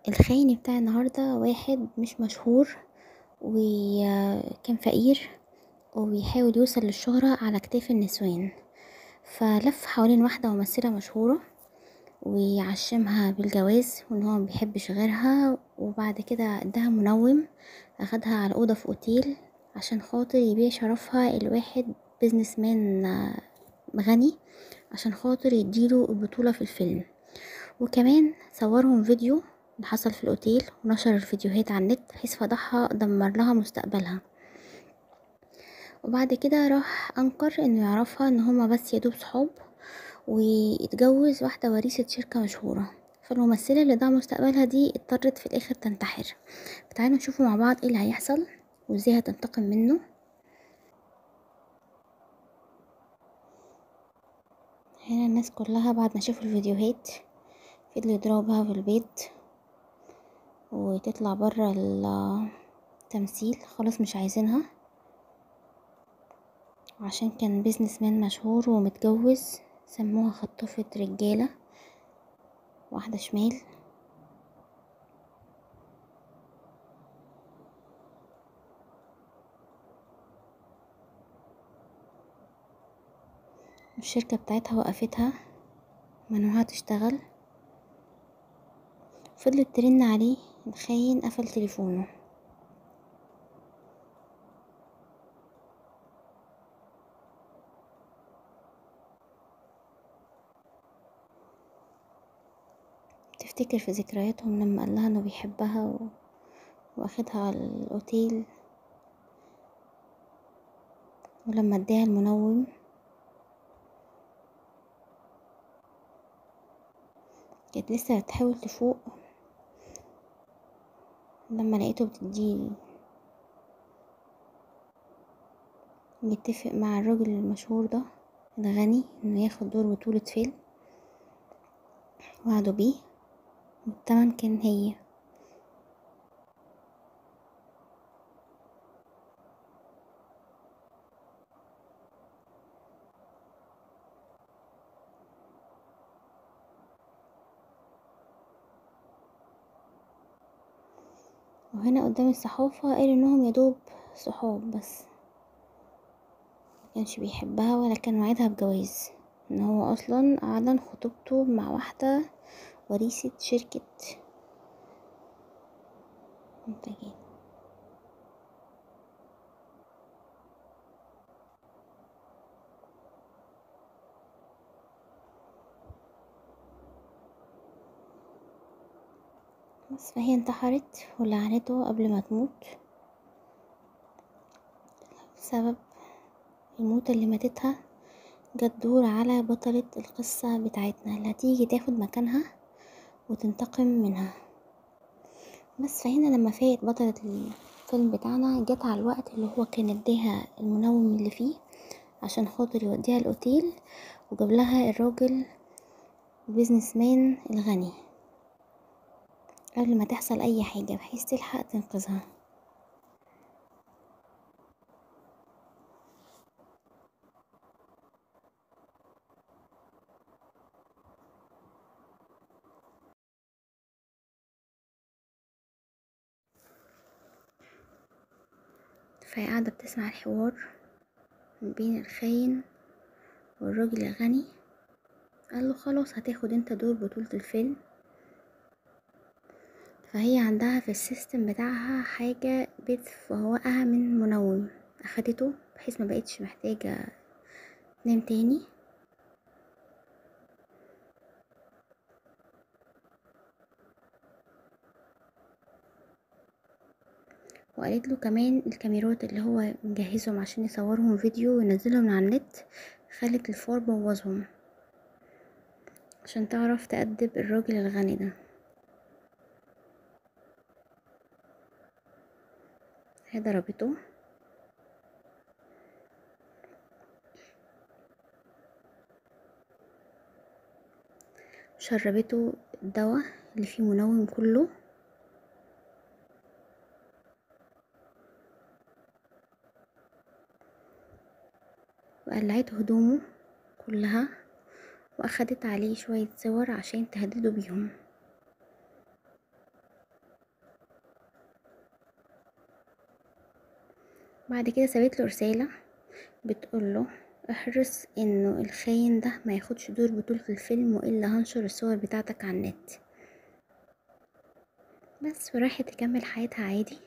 الخاين بتاع النهاردة واحد مش مشهور وكان فقير وبيحاول يوصل للشهرة على كتاف النسوان فلف حوالين واحدة ممثلة مشهورة ويعشمها بالجواز وان هو مبيحبش غيرها وبعد كده اداها منوم اخدها على اوضة في اوتيل عشان خاطر يبيع شرفها لواحد بيزنس مان غني عشان خاطر يديله البطولة في الفيلم وكمان صورهم فيديو اللي حصل في الاوتيل ونشر الفيديوهات على النت بحيث فضحها دمر لها مستقبلها وبعد كده راح انكر انه يعرفها ان هما بس يدوب صحاب ويتجوز واحدة وريثة شركة مشهورة فالممثلة اللي ضاع مستقبلها دي اضطرت في الاخر تنتحر فتعالوا نشوفوا مع بعض ايه اللي هيحصل وازاي هتنتقم منه هنا الناس كلها بعد ما شافوا الفيديوهات فضلوا يضربوا بها في البيت وتطلع برا التمثيل خلاص مش عايزينها عشان كان بيزنس مان مشهور ومتجوز سموها خطافة رجالة واحدة شمال الشركة بتاعتها وقفتها منعوها تشتغل فضلت ترن عليه الخاين قفل تليفونه تفتكر في ذكرياتهم لما قالها انه بيحبها و... واخدها على الاوتيل ولما اداها المنوم كانت لسه بتحاول تفوق لما لقيته بتديه بيتفق مع الراجل المشهور ده الغني انه ياخد دور بطولة فيلم وعدوا بيه والتمن كان هي وهنا قدام الصحافة قال انهم يدوب صحاب بس مكانش بيحبها ولا كان وعدها بجواز ان هو اصلا اعلن خطوبته مع واحدة وريثة شركة منتجات بس فهي انتحرت ولعنته قبل ما تموت بسبب الموتة اللي ماتتها جت دور على بطلة القصة بتاعتنا اللي هتيجي تاخد مكانها وتنتقم منها بس فهنا لما فاقت بطلة الفيلم بتاعنا جت على الوقت اللي هو كان اداها المنوم اللي فيه عشان خاطر يوديها الاوتيل وجاب لها الراجل البيزنس مان الغني قبل ما تحصل اي حاجة بحيث تلحق تنقذها فهي قاعدة بتسمع الحوار بين الخاين والراجل الغني قال له خلاص هتاخد انت دور بطولة الفيلم فهي عندها في السيستم بتاعها حاجة بتفوقها من منوم اخدته بحيث ما بقتش محتاجة تنام تاني وقالت له كمان الكاميرات اللي هو مجهزهم عشان يصورهم فيديو وينزلهم على النت خلت الفار بوظهم عشان تعرف تأدب الراجل الغني ده هي ضربته شربته الدواء اللي فيه منوم كله وقلعت هدومه كلها واخدت عليه شوية صور عشان تهدده بيهم بعد كده سابت له رسالة بتقوله احرص انه الخاين ده ما ياخدش دور بطولة الفيلم والا هنشر الصور بتاعتك على النت بس وراحت تكمل حياتها عادي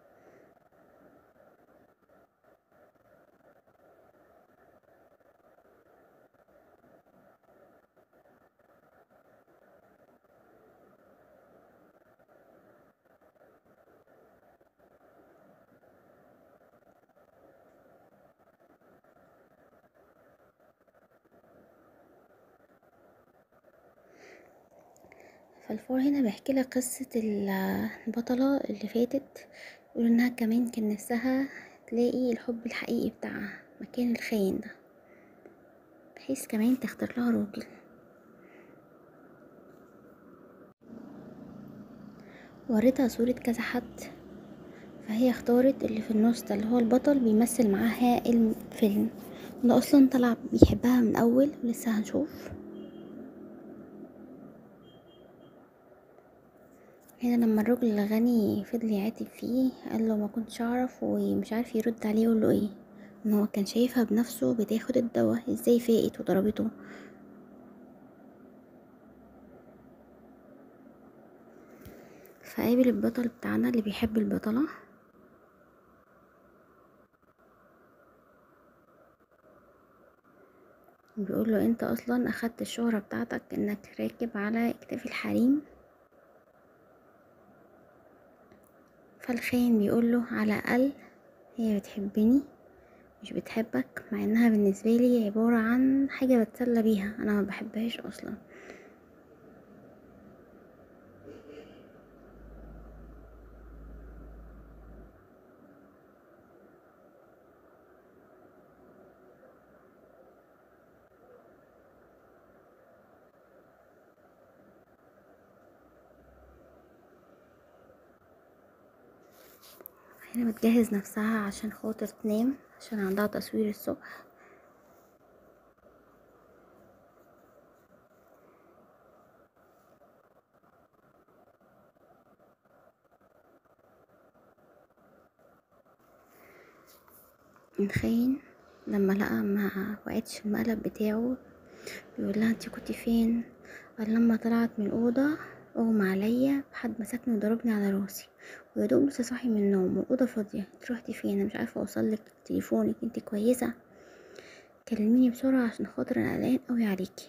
فالفار هنا بيحكي لك قصة ال- البطلة اللي فاتت يقول انها كمان كان نفسها تلاقي الحب الحقيقي بتاعها مكان الخاين ده بحيث كمان تختار لها راجل وريتها صورة كذا حد فهي اختارت اللي في النص ده اللي هو البطل بيمثل معاها الفيلم ده اصلا طلع بيحبها من اول ولسه هنشوف هنا لما الراجل الغني فضل يعاتب فيه قال له ما كنتش اعرف ومش عارف يرد عليه يقول له ايه ان هو كان شايفها بنفسه بتاخد الدواء ازاي فاقت وضربته فقابل البطل بتاعنا اللي بيحب البطلة بيقول له انت اصلا اخدت الشهرة بتاعتك انك راكب على اكتاف الحريم فالخاين بيقول له على الاقل هي بتحبني مش بتحبك مع انها بالنسبه لي عباره عن حاجه بتسلى بيها انا ما بحبهاش اصلا هنا بتجهز نفسها عشان خاطر تنام عشان عندها تصوير الصبح الخاين لما لقى ما وقعتش في المقلب بتاعه بيقول لها انتي كنتي فين قال لما طلعت من الاوضه اغمى عليا حد مسكني وضربني على راسي ويا دوب لسه صاحي من النوم والاوضه فاضيه انت روحتي فين انا مش عارفه اوصلك تليفونك انت كويسه كلميني بسرعه عشان خاطر انا قلقان قوي عليكي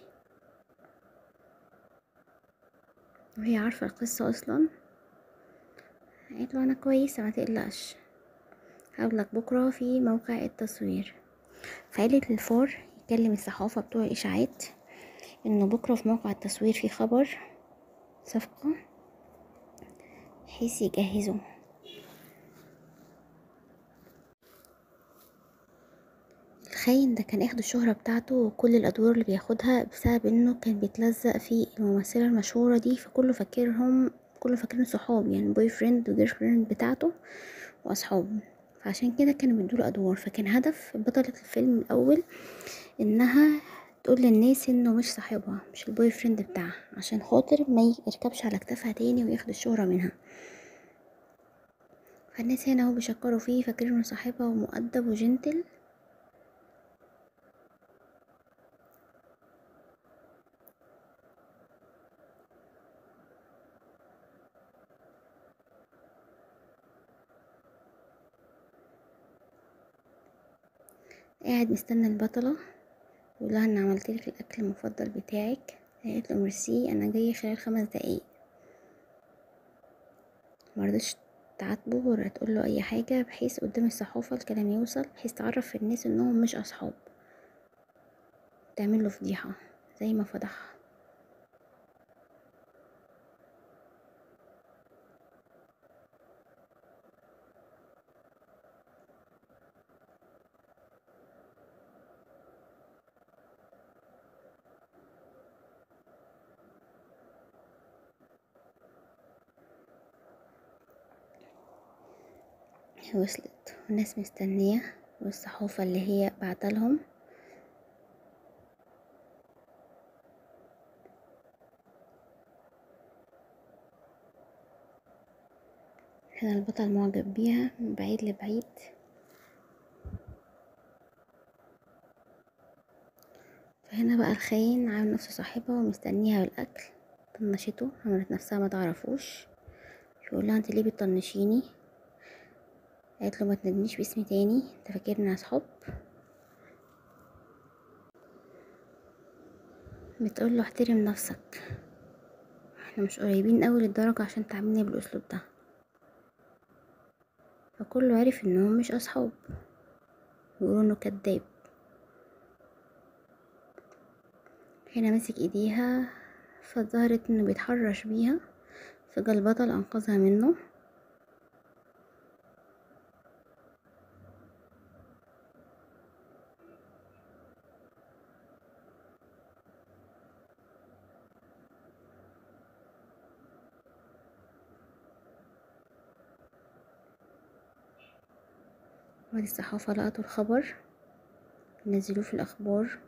وهي عارفه القصه اصلا قالت له انا كويسه ما تقلقش هقابلك بكره في موقع التصوير فقالت للفار يكلم الصحافه بتوع الاشاعات انه بكره في موقع التصوير في خبر صفقه بحيث يجهزوا الخاين ده كان اخد الشهرة بتاعته وكل الأدوار اللي بياخدها بسبب انه كان بيتلزق في الممثلة المشهورة دي فكله فاكرهم كله فاكرين صحاب يعني بوي فريند وجير فريند بتاعته وأصحاب فعشان كده كانوا بيدوله أدوار فكان هدف بطلة الفيلم الأول إنها تقول للناس إنه مش صاحبها مش البوي فريند بتاعها عشان خاطر ما يركبش على كتافها تاني وياخد الشهرة منها فالناس هنا هو بيشكروا فيه فاكرينه صاحبها ومؤدب وجنتل قاعد مستنى البطلة يقول لها ان عملتلك الاكل المفضل بتاعك قالت له ميرسي انا جايه خلال خمس دقايق مرضتش تعاتبه ولا تقول له اي حاجه بحيث قدام الصحافه الكلام يوصل بحيث تعرف الناس انهم مش اصحاب تعمل له فضيحه زي ما فضحها وصلت والناس مستنية والصحافة اللي هي بعتلهم هنا البطل معجب بيها من بعيد لبعيد فهنا بقى الخاين عامل نفسه صاحبها ومستنيها بالاكل طنشته عملت نفسها ما تعرفوش يقول لها انت ليه بتطنشيني قالت له ما تندنيش باسمي تاني انت فاكرني اصحاب بتقول له احترم نفسك احنا مش قريبين قوي للدرجة عشان تعاملني بالاسلوب ده فكله عرف انهم مش اصحاب بيقولوا انه كذاب هنا مسك ايديها فظهرت انه بيتحرش بيها فجا البطل انقذها منه وادي الصحافة لقطوا الخبر نزلوه في الأخبار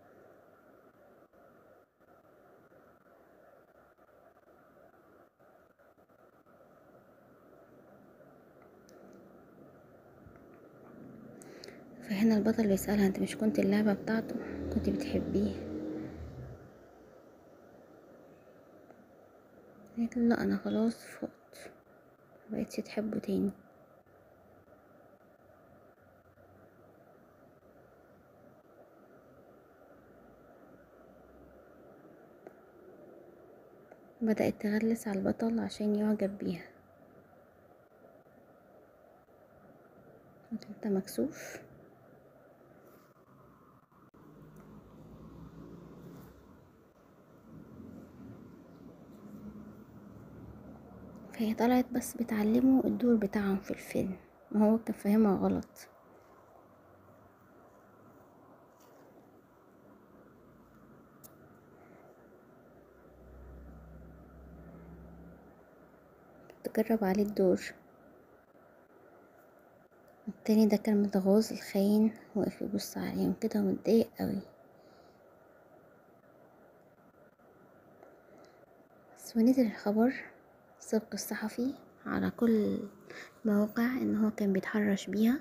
فهنا البطل بيسألها انت مش كنت اللعبة بتاعته كنت بتحبيه قالت له لا انا خلاص فقت مبقتش تحبه تاني بدأت تغلس على البطل عشان يعجب بيها قلت انت مكسوف فهي طلعت بس بتعلمه الدور بتاعهم في الفيلم وهو كان فاهمها غلط تجرب عليه الدور التاني ده كان متغاظ الخاين واقف يبص عليهم كده ومتضايق قوي بس ونزل الخبر سبق الصحفي على كل مواقع ان هو كان بيتحرش بيها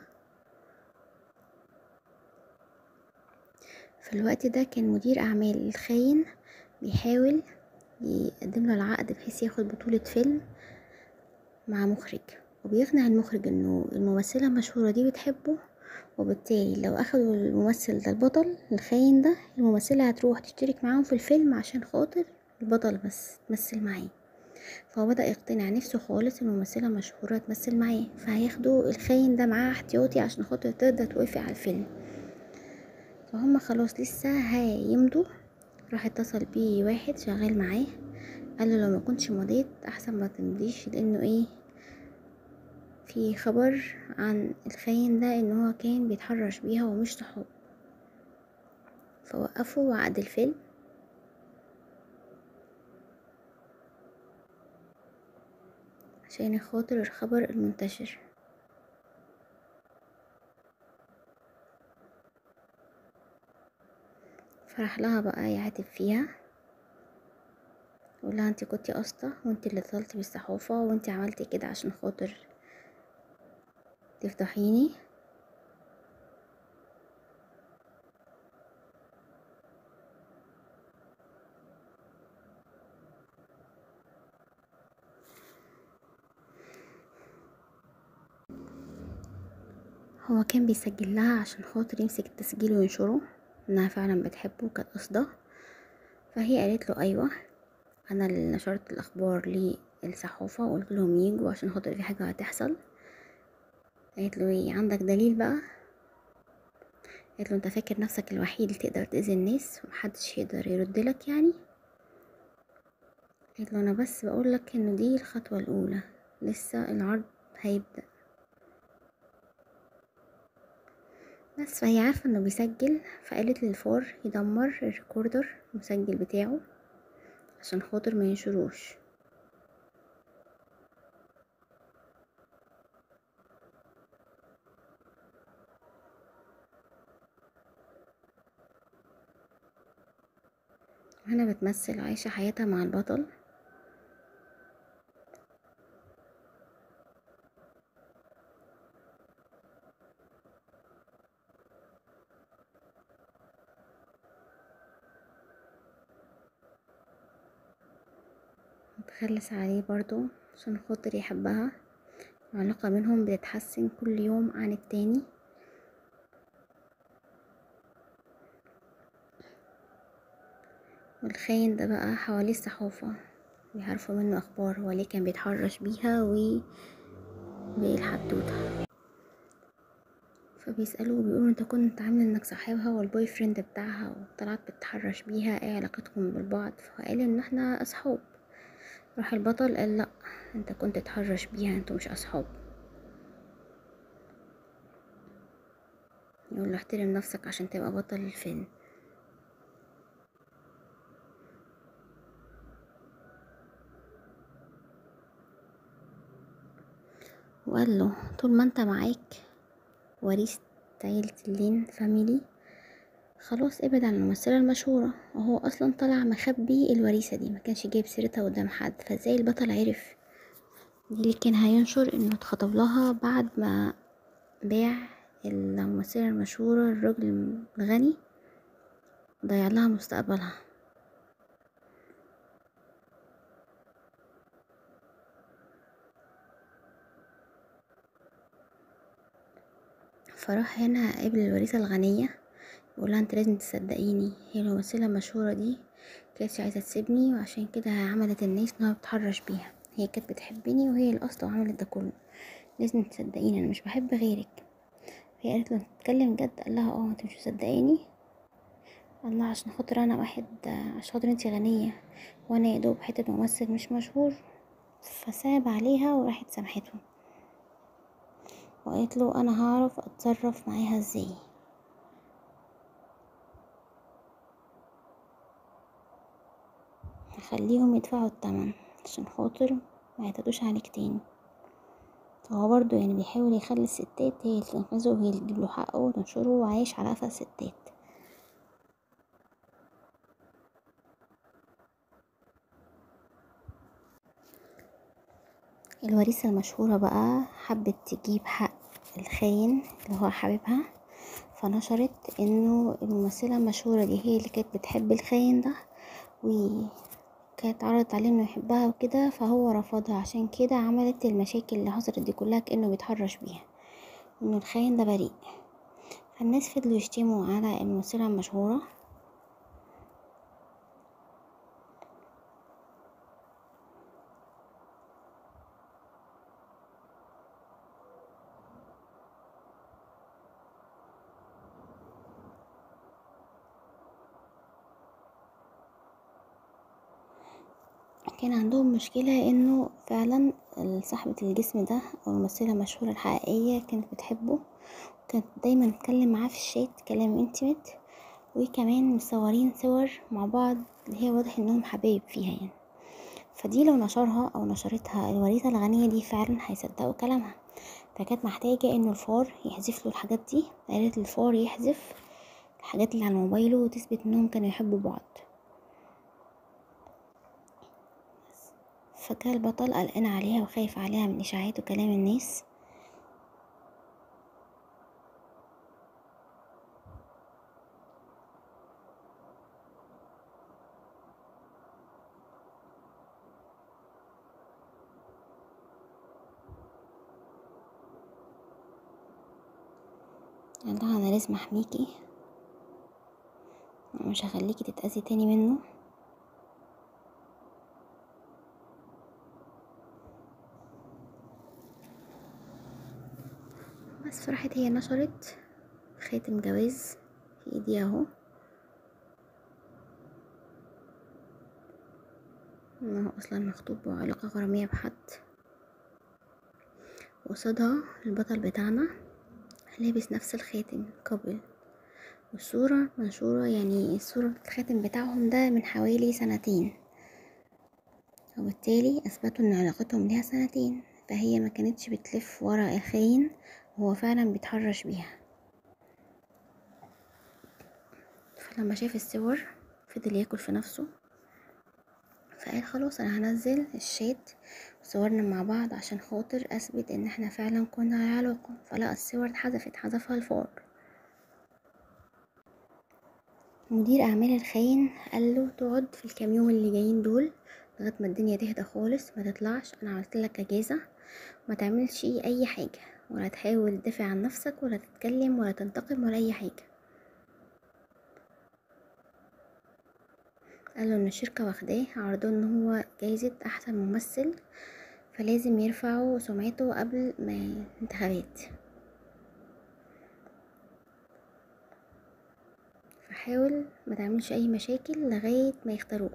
في الوقت ده كان مدير اعمال الخاين بيحاول يقدم له العقد بحيث ياخد بطولة فيلم مع مخرج وبيقنع المخرج انه الممثلة المشهورة دي بتحبه وبالتالي لو اخدوا الممثل ده البطل الخاين ده الممثلة هتروح تشترك معاهم في الفيلم عشان خاطر البطل بس تمثل معاه فهو بدأ يقتنع نفسه خالص الممثلة مشهورة تمثل معاه فهياخدوا الخاين ده معاه احتياطي عشان خاطر تقدر توافق على الفيلم فهم خلاص لسه هيمضوا راح اتصل بيه واحد شغال معاه قال له لو ما كنتش مضيت احسن ما تمضيش لانه ايه في خبر عن الخاين ده ان هو كان بيتحرش بيها ومش صحاب فوقفوا عقد الفيلم عشان خاطر الخبر المنتشر فراح لها بقى يعاتب فيها يقول لها انت كنتي قاسطة وانت اللي اتصلتي بالصحافة وانت عملتي كده عشان خاطر تفضحيني هو كان بيسجل لها عشان خاطر يمسك التسجيل وينشره انها فعلا بتحبه وكانت قصده فهي قالت له ايوه انا اللي نشرت الاخبار للصحافه وقلت لهم يجوا عشان خاطر في حاجه هتحصل قالت له ايه عندك دليل بقى قالت له انت فاكر نفسك الوحيد اللي تقدر تأذي الناس ومحدش يقدر يردلك يعني قالت له انا بس بقولك ان دي الخطوه الاولى لسه العرض هيبدأ بس فهي عارفة انه بيسجل فقالت للفار يدمر الريكوردر المسجل بتاعه عشان خاطر ما ينشروش هنا بتمثل عايشة حياتها مع البطل وتخلص عليه برضو عشان خاطر يحبها العلاقة بينهم بتتحسن كل يوم عن التاني والخاين ده بقى حواليه الصحافة بيعرفوا منه اخبار هو ليه كان بيتحرش بيها و باقي الحدوتة فبيسألوه وبيقولوا انت كنت عامل انك صاحبها والبوي فريند بتاعها وطلعت بتتحرش بيها ايه علاقتكم بالبعض فقال ان احنا اصحاب راح البطل قال لا انت كنت تتحرش بيها انتوا مش اصحاب يقول له احترم نفسك عشان تبقى بطل الفيلم وقال له طول ما انت معاك وريث عيلة اللين فاميلي خلاص ابعد عن الممثلة المشهورة وهو اصلا طلع مخبي الوريثة دي ما كانش جايب سيرتها قدام حد فازاي البطل عرف دي اللي كان هينشر انه اتخطب لها بعد ما باع الممثلة المشهورة الراجل الغني ضيع لها مستقبلها فراح هنا قابل الوريثة الغنية بيقولها انت لازم تصدقيني هي الممثلة المشهورة دي كانتش عايزة تسيبني وعشان كده عملت الناس انها بتحرش بيها هي كانت بتحبني وهي الاصل وعملت ده كله لازم تصدقيني انا مش بحب غيرك هي قالت له تتكلم جد قال لها اه انت مش مصدقاني قال لها عشان خاطر انا واحد عشان خاطر انتي غنية وانا يا دوب حتة ممثل مش مشهور فساب عليها وراحت سامحته وقالت له انا هعرف اتصرف معاها ازاي هخليهم يدفعوا التمن عشان خاطر ما يعتدوش عليك تاني هو برضو يعني بيحاول يخلي الستات هي اللي تنقذه وهي اللي تجيب له حقه وتنشره وعايش على قفا الستات الوريثة المشهورة بقى حبت تجيب حق الخاين اللي هو حبيبها فنشرت انه الممثلة المشهورة دي هي اللي كانت بتحب الخاين ده وكانت عرضت عليه انه يحبها وكده فهو رفضها عشان كده عملت المشاكل اللي حصلت دي كلها كأنه بيتحرش بيها انه الخاين ده بريء فالناس فضلوا يشتموا على الممثلة المشهورة كان عندهم مشكلة انه فعلا صاحبة الجسم ده او الممثلة المشهورة الحقيقية كانت بتحبه كانت دايما تتكلم معاه في الشات كلام انتمت وكمان مصورين صور مع بعض اللي هي واضح انهم حبايب فيها يعني فدي لو نشرها او نشرتها الوريثة الغنية دي فعلا هيصدقوا كلامها فكانت محتاجة انه الفار يحذف له الحاجات دي قالت الفار يحذف الحاجات اللي على موبايله وتثبت انهم كانوا يحبوا بعض فكان البطل قلقان عليها وخايف عليها من إشاعات وكلام الناس قال لها انا لازم احميكي مش هخليكي تتأذي تاني منه بس فرحت هي نشرت خاتم جواز في ايديها اهو انه اصلا مخطوب بعلاقة غرامية بحد وقصادها البطل بتاعنا لابس نفس الخاتم قبل والصورة منشورة يعني الصورة الخاتم بتاعهم ده من حوالي سنتين وبالتالي اثبتوا ان علاقتهم ليها سنتين فهي ما كانتش بتلف ورا الخاين هو فعلا بيتحرش بيها فلما شاف الصور فضل ياكل في نفسه فقال خلاص انا هنزل الشات وصورنا مع بعض عشان خاطر اثبت ان احنا فعلا كنا على علاقة فلقى الصور اتحذفت حذفها الفار مدير اعمال الخاين قال له تقعد في الكام يوم اللي جايين دول لغايه ما الدنيا تهدى خالص ما تطلعش انا عملت لك اجازه ما تعملش اي حاجه ولا تحاول تدافع عن نفسك ولا تتكلم ولا تنتقم ولا اي حاجه قالوا ان الشركه واخداه عرضوه ان هو جايزه احسن ممثل فلازم يرفعوا سمعته قبل ما الانتخابات فحاول ما تعملش اي مشاكل لغايه ما يختاروك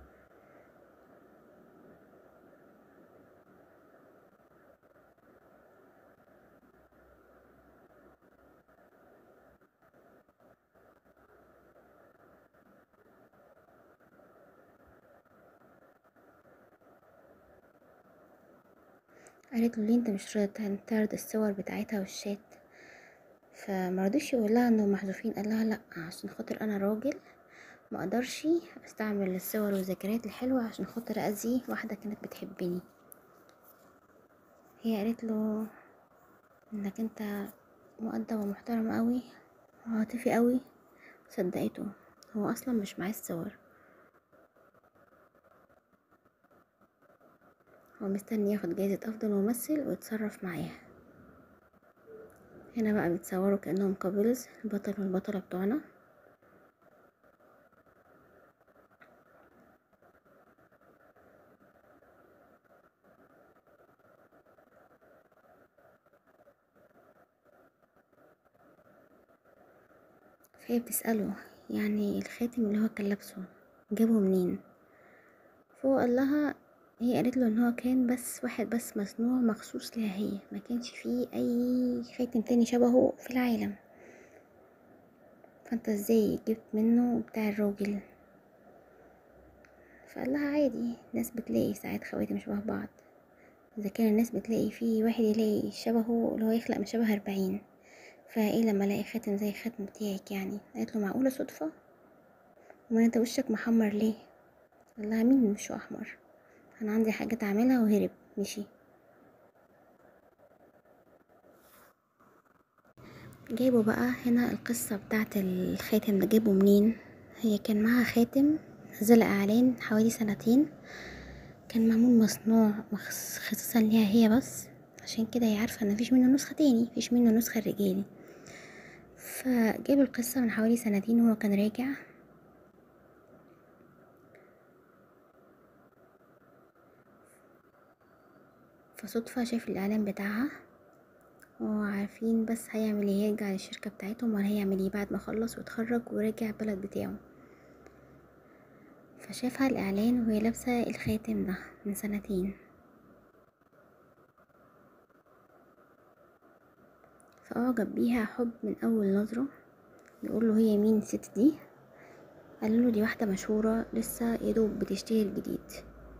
قالت له ليه انت مش راضي تعرض الصور بتاعتها والشات فمرضيش يقولها انهم محذوفين قال لها لا عشان خاطر انا راجل ما اقدرش استعمل الصور والذكريات الحلوه عشان خاطر اذي واحده كانت بتحبني هي قالت له انك انت مؤدب ومحترم قوي وعاطفي قوي صدقته هو اصلا مش معاه الصور هو مستني ياخد جايزة أفضل ممثل ويتصرف معاها هنا بقى بيتصوروا كأنهم كابلز البطل والبطلة بتوعنا فهي بتسأله يعني الخاتم اللي هو كان لابسه جابه منين فهو قال لها هي قالت له ان هو كان بس واحد بس مصنوع مخصوص ليها هي ما كانش فيه اي خاتم تاني شبهه في العالم فانت ازاي جبت منه بتاع الراجل فقال لها عادي ناس بتلاقي ساعات خواتم شبه بعض اذا كان الناس بتلاقي فيه واحد يلاقي شبهه اللي هو يخلق من شبه أربعين فايه لما الاقي خاتم زي الخاتم بتاعك يعني قالت له معقوله صدفه امال انت وشك محمر ليه قال لها مين وشه احمر انا عندي حاجة اعملها وهرب مشي جابوا بقى هنا القصة بتاعت الخاتم ده جابه منين هي كان معاها خاتم نزل اعلان حوالي سنتين كان معمول مصنوع خصوصا ليها هي بس عشان كده هي عارفة ان مفيش منه نسخة تاني مفيش منه نسخة رجالي فجاب القصة من حوالي سنتين وهو كان راجع فصدفة شاف الإعلان بتاعها وعارفين بس هيعمل ايه هيرجع للشركة بتاعتهم ولا هيعمل ايه بعد ما خلص واتخرج ورجع البلد بتاعه فشافها الإعلان وهي لابسة الخاتم ده من سنتين فأعجب بيها حب من أول نظرة يقوله هي مين الست دي قالله دي واحدة مشهورة لسه يدوب بتشتهر جديد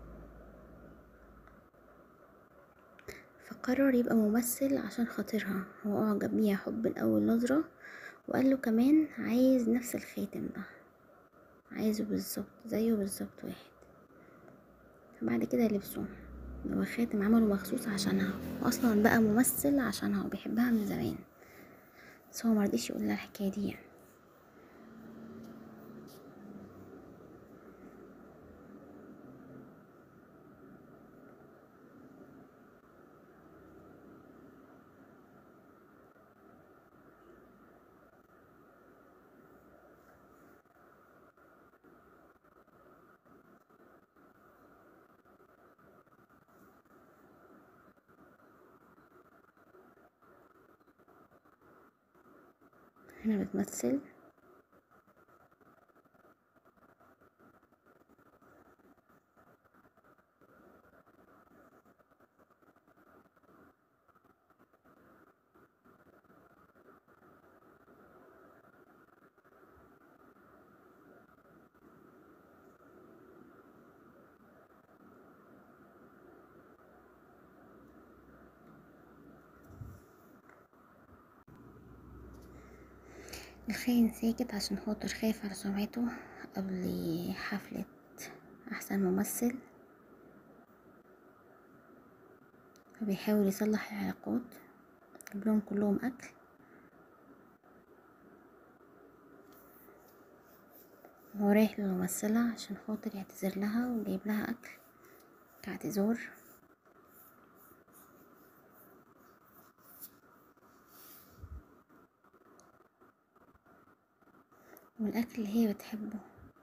فقرر يبقى ممثل عشان خاطرها هو أعجب بيها حب من أول نظرة وقال له كمان عايز نفس الخاتم ده عايزه بالظبط زيه بالظبط واحد بعد كده لبسه هو خاتم عمله مخصوص عشانها واصلا بقى ممثل عشانها وبيحبها من زمان بس هو مرضيش يقول لها الحكايه دي يعني هنا بتمثل الخاين ساكت عشان خاطر خايف على سمعته قبل حفلة أحسن ممثل فبيحاول يصلح العلاقات جيبلهم كلهم أكل هو رايح للممثلة عشان خاطر يعتذر لها وجايب لها أكل كاعتذار والأكل اللي هي بتحبه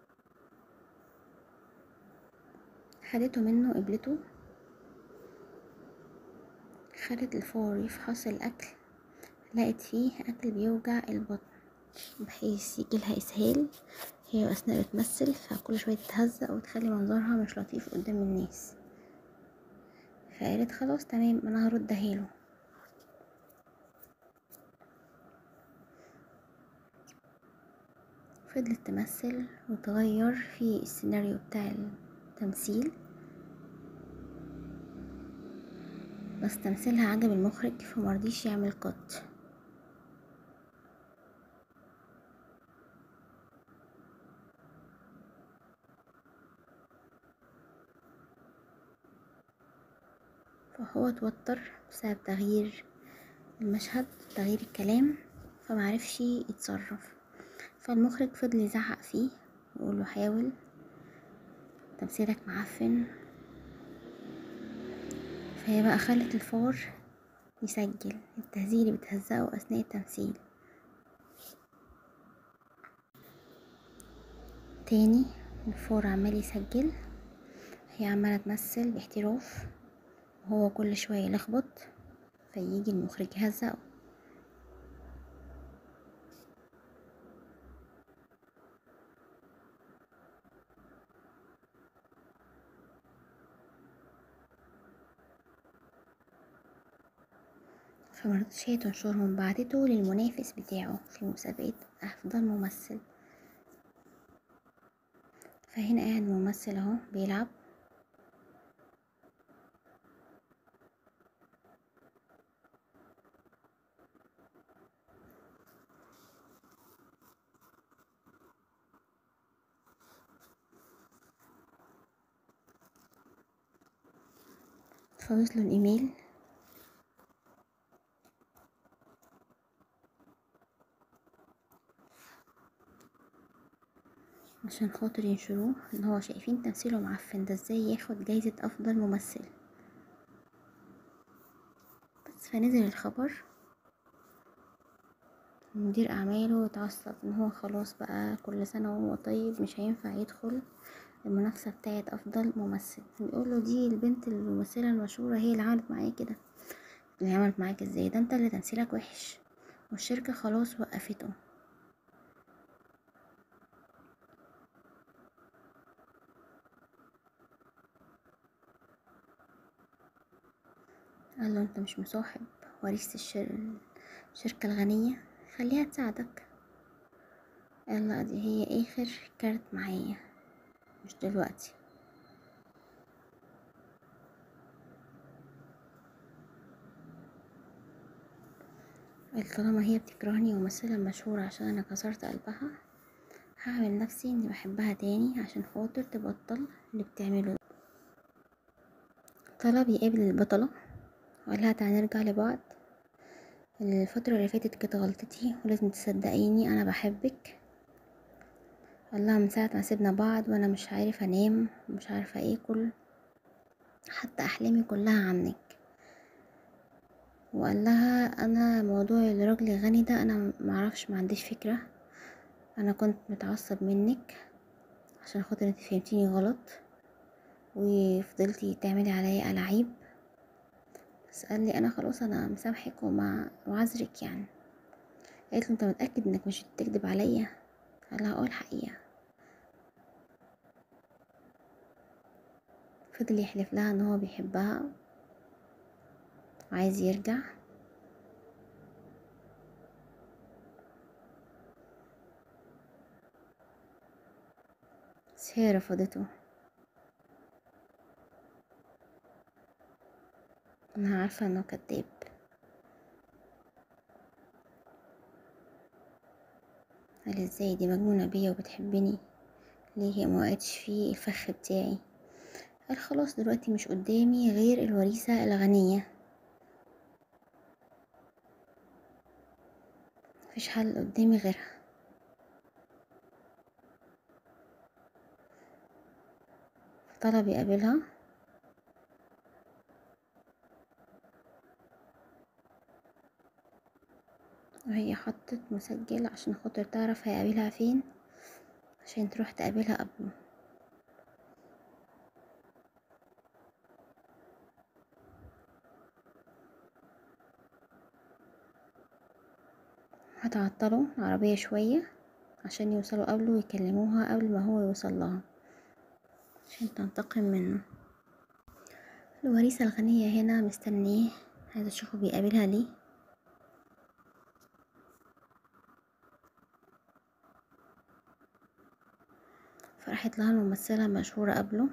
خدته منه قبلته خدت الفار يفحص الأكل لقت فيه أكل بيوجع البطن بحيث يجيلها إسهال هي أثناء بتمثل فكل شوية تتهزق وتخلي منظرها مش لطيف قدام الناس فقالت خلاص تمام أنا هردها له فضلت تمثل وتغير في السيناريو بتاع التمثيل بس تمثيلها عجب المخرج فمرضيش يعمل قط فهو اتوتر بسبب تغيير المشهد تغيير الكلام فمعرفش يتصرف فالمخرج فضل يزعق فيه ويقوله حاول تمثيلك معفن فهي بقى خلت الفار يسجل التهزيء اللي بتهزقه اثناء التمثيل تاني الفار عمال يسجل هي عمالة تمثل باحتراف وهو كل شوية يلخبط فيجي المخرج يهزقه فمرضتش هي تنشرهم بعتته للمنافس بتاعه في مسابقة أفضل ممثل فهنا قاعد ممثل اهو بيلعب فوصله الإيميل عشان خاطر ينشروه ان هو شايفين تمثيله معفن ده ازاي ياخد جايزة افضل ممثل بس فنزل الخبر مدير اعماله اتعصب ان هو خلاص بقى كل سنة وهو طيب مش هينفع يدخل المنافسة بتاعت افضل ممثل بيقوله دي البنت الممثلة المشهورة هي اللي عملت معايا كده اللي عملت معاك ازاي ده انت اللي تمثيلك وحش والشركة خلاص وقفته قال له انت مش مصاحب وريثة الشر... الشركة الغنية خليها تساعدك قال لا دي هي اخر كارت معايا مش دلوقتي قال طالما هي بتكرهني ممثلة مشهورة عشان انا كسرت قلبها هعمل نفسي اني بحبها تاني عشان خاطر تبطل اللي بتعمله طلب يقابل البطلة وقالها تعالى نرجع لبعض الفترة اللي فاتت كانت غلطتي ولازم تصدقيني انا بحبك قالها من ساعة ما سيبنا بعض وانا مش عارف انام مش عارفة اكل حتى احلامي كلها عنك وقال لها انا موضوع الراجل الغني ده انا معرفش ما عنديش فكرة انا كنت متعصب منك عشان خاطر انت فهمتيني غلط وفضلتي تعملي عليا ألاعيب بس قال لي انا خلاص انا مسامحك ومع وعذرك يعني قالت له انت متاكد انك مش بتكذب عليا قال لها اه الحقيقه فضل يحلف لها ان هو بيحبها وعايز يرجع بس هي رفضته انا عارفه انه كذاب قال ازاي دي مجنونه بيا وبتحبني ليه هي موقعتش في الفخ بتاعي قال خلاص دلوقتي مش قدامي غير الوريثه الغنيه مفيش حل قدامي غيرها طلب يقابلها وهي حطت مسجل عشان خاطر تعرف هيقابلها فين عشان تروح تقابلها قبله هتعطلوا العربية شوية عشان يوصلوا قبله ويكلموها قبل ما هو يوصل لها عشان تنتقم منه الوريثة الغنية هنا مستنيه عايزة تشوفه بيقابلها ليه فراحت لها الممثلة المشهورة قبله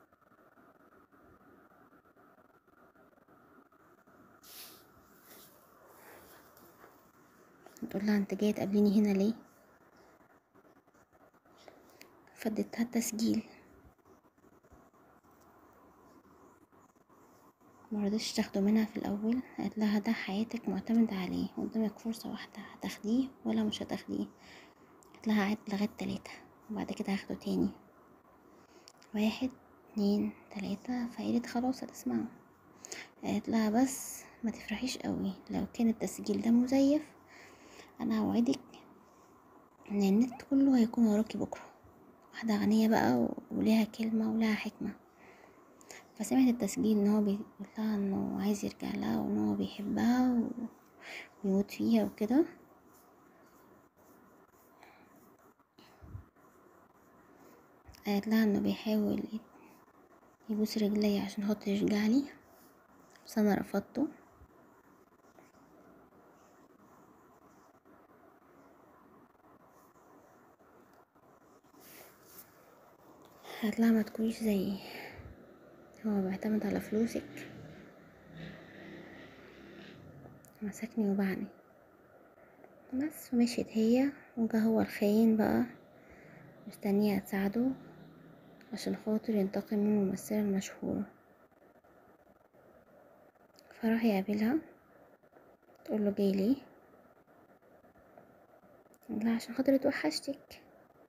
تقول لها انت جاية تقابليني هنا ليه فدتها التسجيل مرضتش تاخده منها في الاول قالت لها ده حياتك معتمد عليه قدامك فرصة واحدة هتاخديه ولا مش هتاخديه قالت لها عد لغاية تلاتة وبعد كده هاخده تاني واحد اتنين تلاتة فقالت خلاص هتسمعه قالت لها بس ما تفرحيش قوي لو كان التسجيل ده مزيف انا اوعدك ان النت كله هيكون وراكي بكره واحده غنيه بقى وليها كلمه ولها حكمه فسمعت التسجيل ان هو بيقول لها انه عايز يرجع لها وان هو بيحبها ويموت فيها وكده قالت لها انه بيحاول يبوس رجلي عشان خاطر يرجعلي بس انا رفضته قالت لها ما تكونيش زيي هو بيعتمد على فلوسك مسكني وبعني بس ومشيت هي وجا هو الخاين بقى مستنية تساعده عشان خاطر ينتقم من الممثلة المشهورة فراح يقابلها تقول له جاي ليه لا عشان خاطر اتوحشتك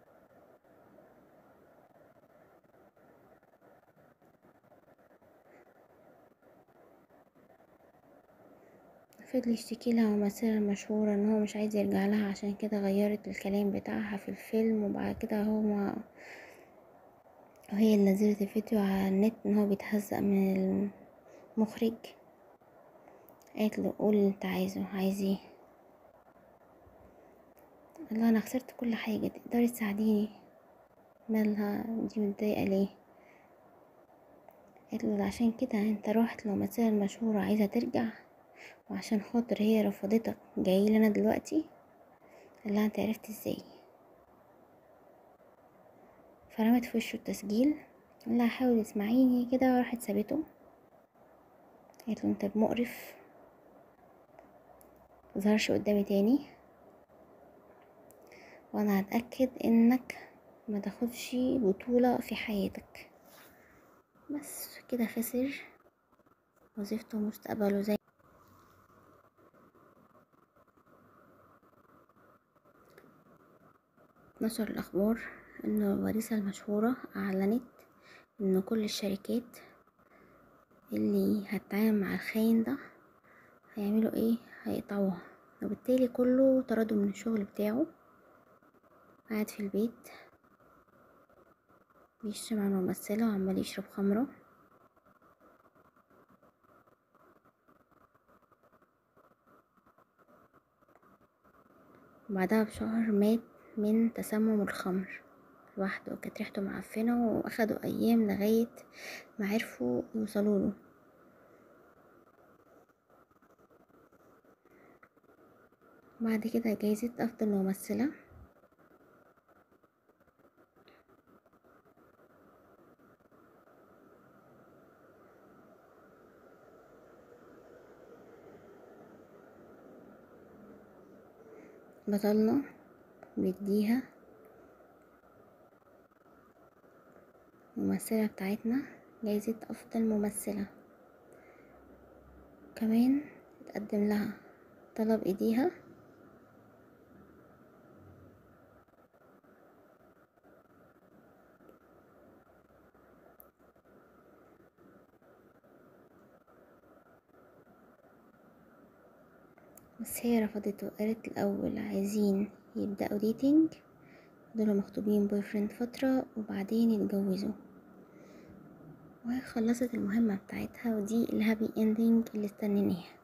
فضل يشتكي لها الممثلة المشهورة ان هو مش عايز يرجع لها عشان كده غيرت الكلام بتاعها في الفيلم وبعد كده هو ما وهي اللي نزلت الفيديو على النت ان هو بيتهزق من المخرج قالت له قول اللي انت عايزه عايز ايه قال لها انا خسرت كل حاجة تقدري تساعديني مالها دي متضايقة ليه قالت له عشان كده انت روحت للممثلة المشهورة عايزة ترجع وعشان خاطر هي رفضتك جاي لنا دلوقتي قال لها انت عرفت ازاي فرمت في وشه التسجيل قال لها حاول تسمعيني كده وراحت سابته قالت له انت مقرف مظهرش قدامي تاني وانا هتأكد انك ما تاخدش بطولة في حياتك بس كده خسر وظيفته ومستقبله زي نشر الأخبار إن الوريثة المشهورة أعلنت إن كل الشركات اللي هتتعامل مع الخاين ده هيعملوا ايه هيقطعوها وبالتالي كله طرده من الشغل بتاعه قاعد في البيت بيشتم مع الممثلة وعمال يشرب خمرة بعدها بشهر مات من تسمم الخمر لوحده كانت ريحته معفنة واخدوا ايام لغاية ما عرفوا يوصلوله بعد كده جايزة افضل ممثلة بطلنا بيديها الممثلة بتاعتنا جايزة أفضل ممثلة كمان اتقدم لها طلب ايديها بس هي رفضته قالت الأول عايزين يبدأوا ديتنج دول مخطوبين بوي فريند فترة وبعدين يتجوزوا وهي خلصت المهمة بتاعتها ودي الهابي اندينج اللي استنيناها